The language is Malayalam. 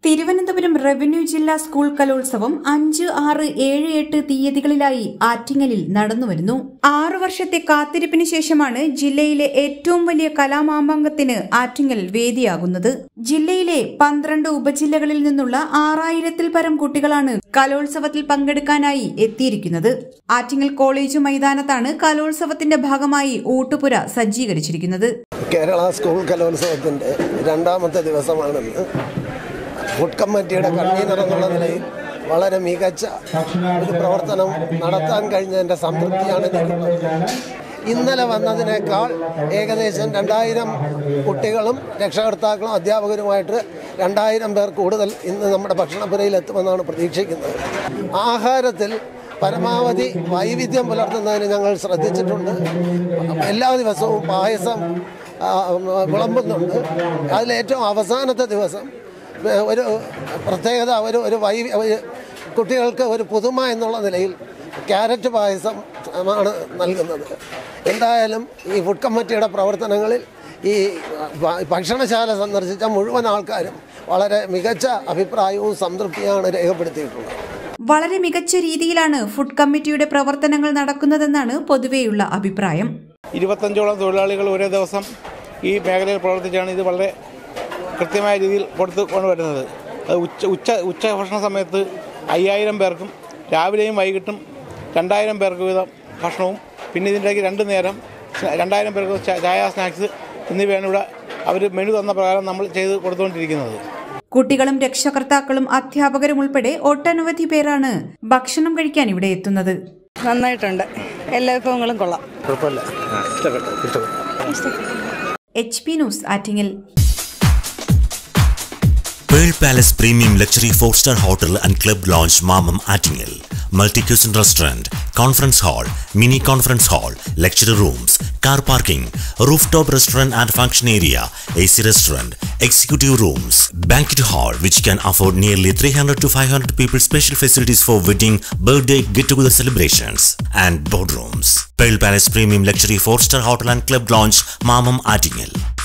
തിരുവനന്തപുരം റവന്യൂ ജില്ലാ സ്കൂൾ കലോത്സവം അഞ്ച് ആറ് ഏഴ് എട്ട് തീയതികളിലായി ആറ്റിങ്ങലിൽ നടന്നുവരുന്നു ആറു വർഷത്തെ കാത്തിരിപ്പിന് ശേഷമാണ് ജില്ലയിലെ ഏറ്റവും വലിയ കലാമാമാങ്കത്തിന് ആറ്റിങ്ങൽ വേദിയാകുന്നത് ജില്ലയിലെ പന്ത്രണ്ട് ഉപജില്ലകളിൽ നിന്നുള്ള ആറായിരത്തിൽ പരം കുട്ടികളാണ് കലോത്സവത്തിൽ പങ്കെടുക്കാനായി എത്തിയിരിക്കുന്നത് ആറ്റിങ്ങൽ കോളേജ് മൈതാനത്താണ് കലോത്സവത്തിന്റെ ഭാഗമായി ഊട്ടുപുര സജ്ജീകരിച്ചിരിക്കുന്നത് കേരള സ്കൂൾ കലോത്സവത്തിൻ്റെ രണ്ടാമത്തെ ദിവസമാണെന്ന് ഫുഡ് കമ്മിറ്റിയുടെ കൺവീനർ എന്നുള്ള നിലയിൽ വളരെ മികച്ച ഒരു പ്രവർത്തനം നടത്താൻ കഴിഞ്ഞതിൻ്റെ സംതൃപ്തിയാണ് എനിക്കുള്ളത് ഇന്നലെ വന്നതിനേക്കാൾ ഏകദേശം രണ്ടായിരം കുട്ടികളും രക്ഷകർത്താക്കളും അധ്യാപകരുമായിട്ട് രണ്ടായിരം പേർ കൂടുതൽ ഇന്ന് നമ്മുടെ ഭക്ഷണപ്പുരയിൽ എത്തുമെന്നാണ് പ്രതീക്ഷിക്കുന്നത് ആഹാരത്തിൽ പരമാവധി വൈവിധ്യം പുലർത്തുന്നതിന് ഞങ്ങൾ ശ്രദ്ധിച്ചിട്ടുണ്ട് എല്ലാ ദിവസവും പായസം ആ, വിളമ്പുന്നുണ്ട് അതിലേറ്റവും അവസാനത്തെ ദിവസം ഏ, ഒരു പ്രത്യേകത ഒരു ഒരു വൈ ഒരു കുട്ടികൾക്ക് ഒരു പുതുമ എന്നുള്ള നിലയിൽ ക്യാരറ്റ് പായസം ആണ് നൽകുന്നത് എന്തായാലും ഈ ഫുഡ് കമ്മിറ്റിയുടെ പ്രവർത്തനങ്ങളിൽ ഈ ഭ- ഭക്ഷണശാല സന്ദർശിച്ച മുഴുവൻ ആൾക്കാരും വളരെ മികച്ച അഭിപ്രായവും സംതൃപ്തിയാണ് രേഖപ്പെടുത്തിയിട്ടുള്ളത് വളരെ മികച്ച രീതിയിലാണ് ഫുഡ് കമ്മിറ്റിയുടെ പ്രവർത്തനങ്ങൾ നടക്കുന്നതെന്നാണ് പൊതുവെയുള്ള അഭിപ്രായം ഇരുപത്തഞ്ചോളം തൊഴിലാളികൾ ഒരേ ദിവസം ഈ മേഖലയിൽ പ്രവർത്തിച്ചാണ് ഇത് വളരെ കൃത്യമായ രീതിയിൽ കൊടുത്തു കൊണ്ടുവരുന്നത് അത് ഉച്ച ഉച്ച ഉച്ചഭക്ഷണ സമയത്ത് അയ്യായിരം പേർക്കും രാവിലെയും വൈകിട്ടും രണ്ടായിരം പേർക്ക് വീതം ഭക്ഷണവും പിന്നെ ഇതിൻ്റെ ഇടയ്ക്ക് രണ്ട് നേരം സ്നാ- രണ്ടായിരം പേർക്ക് ചാ- ചായ സ്നാക്സ് എന്നിവയാണ് ഇവിടെ അവർ മെനു തന്ന പ്രകാരം നമ്മൾ ചെയ്ത് കൊടുത്തുകൊണ്ടിരിക്കുന്നത് കുട്ടികളും രക്ഷകർത്താക്കളും അധ്യാപകരും ഉൾപ്പെടെ ഒട്ടനവധി പേരാണ് ഭക്ഷണം കഴിക്കാൻ ഇവിടെ എത്തുന്നത് നന്നായിട്ടുണ്ട് എല്ലാ വിഭവങ്ങളും കൊള്ളാം H P news Attingal Pearl Palace Premium Luxury 4-star Hotel and Club Lounge Mamam Attingel. Multi-cuisine restaurant, conference hall, mini conference hall, lecture rooms, car parking, rooftop restaurant and function area, AC restaurant, executive rooms, banquet hall which can afford nearly 300 to 500 people special facilities for wedding, birthday, get-together celebrations and boardrooms. Pearl Palace Premium Luxury 4-star Hotel and Club Lounge Mamam Attingel.